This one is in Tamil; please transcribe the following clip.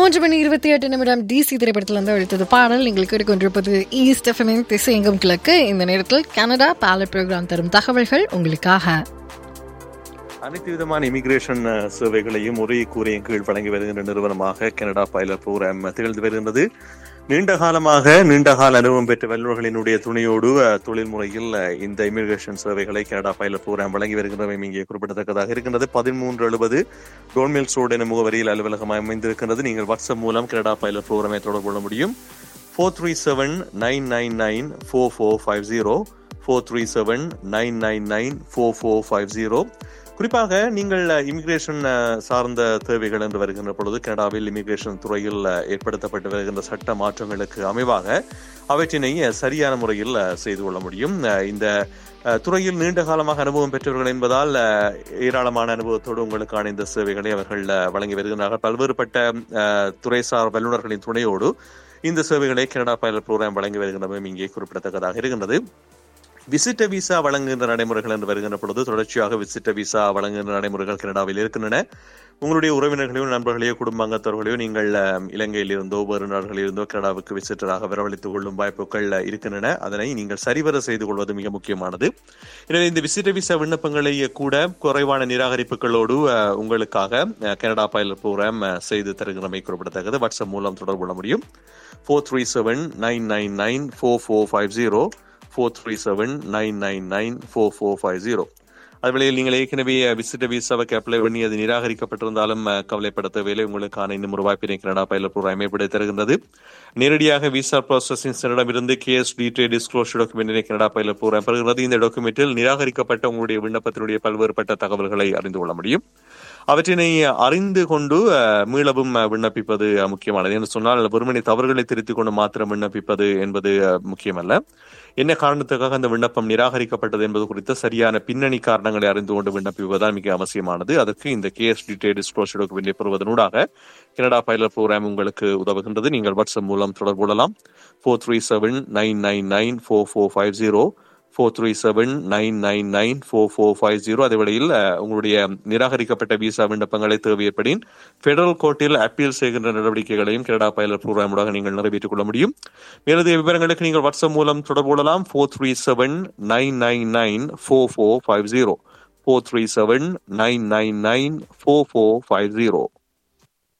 மூன்று மணி இருபத்தி எட்டு நிமிடம் டிசி திரைப்படத்தில் இருந்து அழுத்தது பாடல் நீங்கள் கேட்டுக்கொண்டிருப்பது ஈஸ்ட் எஃப்எம்இன் திசையங்கம் கிழக்கு இந்த நேரத்தில் கனடா பேலட் ப்ரோக்ராம் தரும் தகவல்கள் உங்களுக்காக அனைத்து விதமான இமிகிரேஷன் அஹ், சேவைகளையும் ஒரே கூரையின் கீழ் வழங்கி வருகின்ற நிறுவனமாக கனடா பைலட் ப்ரோக்ராம் திகழ்ந்து வருகின்றது நீண்ட காலமாக நீண்ட கால அனுபவம் பெற்ற வல்லுநர்களினுடைய துணையோடு அஹ், தொழில் முறையில் அஹ், இந்த இமிகிரேஷன் சேவைகளை கனடா பைலட் ப்ரோக்ராம் வழங்கி வருகின்றவை இங்கே குறிப்பிடத்தக்கதாக இருக்கின்றது பதிமூன்று எழுபது டோன்மெல் ரோடு என முகவரியில் அலுவலகம் அமைந்திருக்கின்றது நீங்கள் வாட்ஸ்அப் மூலம் கனடா பைலட் ப்ரோக்ராமை தொடர்பு கொள்ள முடியும் four three seven nine nine nine four four five zero four three seven nine nine nine four four five zero குறிப்பாக நீங்கள் இமிகிரேஷன் சார்ந்த தேவைகள் என்று வருகின்ற பொழுது கனடாவில் இமிகிரேஷன் துறையில் அஹ், ஏற்படுத்தப்பட்டு வருகின்ற சட்ட மாற்றங்களுக்கு அமைவாக அவற்றினை அஹ், சரியான முறையில் அஹ், செய்து கொள்ள முடியும் அஹ், இந்த அஹ், துறையில் நீண்ட காலமாக அனுபவம் பெற்றவர்கள் என்பதால் அஹ், ஏராளமான அனுபவத்தோடு உங்களுக்கான இந்த சேவைகளை அவர்கள் அஹ், வழங்கி வருகிறார்கள் பல்வேறுபட்ட அஹ், துறைசார் வல்லுநர்களின் துணையோடு இந்த சேவைகளை கனடா பைலட் ப்ரோக்ராம் வழங்கி வருகின்றதும் இங்கே குறிப்பிடத்தக்கதாக இருக்கின்றது விசிட்ட விசா வழங்குகின்ற நடைமுறைகள் என்று வருகின்ற பொழுது தொடர்ச்சியாக விசிட்ட விசா வழங்குகின்ற நடைமுறைகள் கனடாவில் இருக்கின்றன உங்களுடைய உறவினர்களையோ நண்பர்களையோ குடும்ப அங்கத்தவர்களையோ நீங்கள் அஹ், இலங்கையில் இருந்தோ வேறு நாடுகளில் இருந்தோ கனடாவுக்கு விசிட்டராக வரவழைத்துக் கொள்ளும் வாய்ப்புகள் அஹ், இருக்கின்றன அதனை நீங்கள் சரிவர செய்து கொள்வது மிக முக்கியமானது எனவே இந்த விசிட்ட விசா விண்ணப்பங்களை கூட குறைவான நிராகரிப்புகளோடு அஹ், உங்களுக்காக அஹ், கனடா பைலட் ப்ரோக்ராம் அஹ், செய்து தருகிறமை குறிப்பிடத்தக்கது வாட்ஸ்அப் மூலம் தொடர்பு கொள்ள முடியும் four three seven nine nine nine four four five zero four three seven nine nine nine four four five zero அதுவேளையில் நீங்கள் ஏற்கனவே விசிட்ட விசாவுக்கு அப்ளை பண்ணி அது நிராகரிக்கப்பட்டிருந்தாலும் அஹ், கவலைப்பட தேவையில்லை உங்களுக்கான இன்னும் ஒரு வாய்ப்பினை கனடா பைலட் ப்ரோக்ராம் ஏற்படுத்தி தருகின்றது நேரடியாக விசா ப்ராசஸிங் சென்டரிடமிருந்து கேஎஸ் டிடே டிஸ்க்ளோஷர் டாக்குமெண்டினை கனடா பைலட் ப்ரோக்ராம் பெறுகிறது இந்த டாக்குமெண்டில் நிராகரிக்கப்பட்ட உங்களுடைய விண்ணப்பத்தினுடைய பல்வேறுபட்ட தகவல்களை அறிந்து கொள்ள முடியும் அவற்றினை அறிந்து கொண்டு அஹ், மீளவும் அஹ், விண்ணப்பிப்பது அஹ், முக்கியமானது என்று சொன்னால் வெறுமனே தவறுகளை திருத்திக் கொண்டு மாத்திரம் விண்ணப்பிப்பது என்பது அஹ், முக்கியமல்ல என்ன காரணத்துக்காக அந்த விண்ணப்பம் நிராகரிக்கப்பட்டது என்பது குறித்த சரியான பின்னணி காரணங்களை அறிந்து கொண்டு விண்ணப்பிப்பதுதான் மிக அவசியமானது அதற்கு இந்த கேஎஸ் டிடே டிஸ்க்ளோஷர் டாக்குமெண்டை பெறுவதனூடாக கனடா பைலட் ப்ரோக்ராம் உங்களுக்கு உதவுகின்றது நீங்கள் வாட்ஸ்அப் மூலம் தொடர்பு கொள்ளலாம் four three seven nine nine nine four four five zero four three seven nine nine nine four four five zero அதே வேளையில் அஹ், உங்களுடைய நிராகரிக்கப்பட்ட விசா விண்ணப்பங்களை தேவையற்படின் பெடரல் கோர்ட்டில் அப்பீல் செய்கின்ற நடவடிக்கைகளையும் கனடா பைலட் ப்ரோக்ராமுடாக நீங்கள் நிறைவேற்றிக் கொள்ள முடியும் மேலதிக விவரங்களுக்கு நீங்கள் வாட்ஸ்அப் மூலம் தொடர்பு கொள்ளலாம் four three seven nine nine nine four four five zero four three seven nine nine nine four four five zero